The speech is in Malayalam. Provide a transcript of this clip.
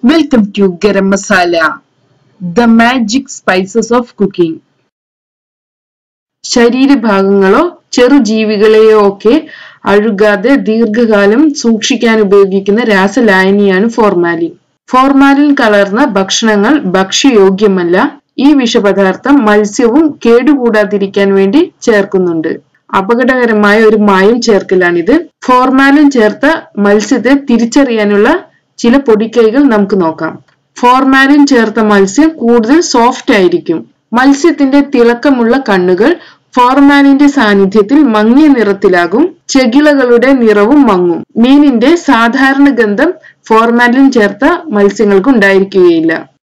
welcome to garam masala the magic spices of cooking ശരീരഭാഗങ്ങളോ ചെറുജീവികളെയോ ഒക്കെ അഴുകാതെ ദീർഘകാലം സൂക്ഷിക്കാൻ ഉപയോഗിക്കുന്ന രാസലായനിയാണ് ഫോർമാലിൻ ഫോർമാലിൻ കലർന്ന ഭക്ഷണങ്ങൾ ഭക്ഷ്യയോഗ്യമല്ല ഈ വിഷപദാർത്ഥം മത്സ്യവും കേടുകൂടാതിരിക്കാൻ വേണ്ടി ചേർക്കുന്നുണ്ട് അപകടകരമായ ഒരു മായം ചേർക്കലാണിത് ഫോർമാലിൻ ചേർത്ത മത്സ്യത്തെ തിരിച്ചറിയാനുള്ള ചില പൊടിക്കൈകൾ നമുക്ക് നോക്കാം ഫോർമാലിൻ ചേർത്ത മത്സ്യം കൂടുതൽ സോഫ്റ്റ് ആയിരിക്കും മത്സ്യത്തിന്റെ തിളക്കമുള്ള കണ്ണുകൾ ഫോർമാലിന്റെ സാന്നിധ്യത്തിൽ മങ്ങിയ നിറത്തിലാകും ചെകിളകളുടെ നിറവും മങ്ങും മീനിന്റെ സാധാരണ ഗന്ധം ഫോർമാലിൻ ചേർത്ത മത്സ്യങ്ങൾക്ക് ഉണ്ടായിരിക്കുകയില്ല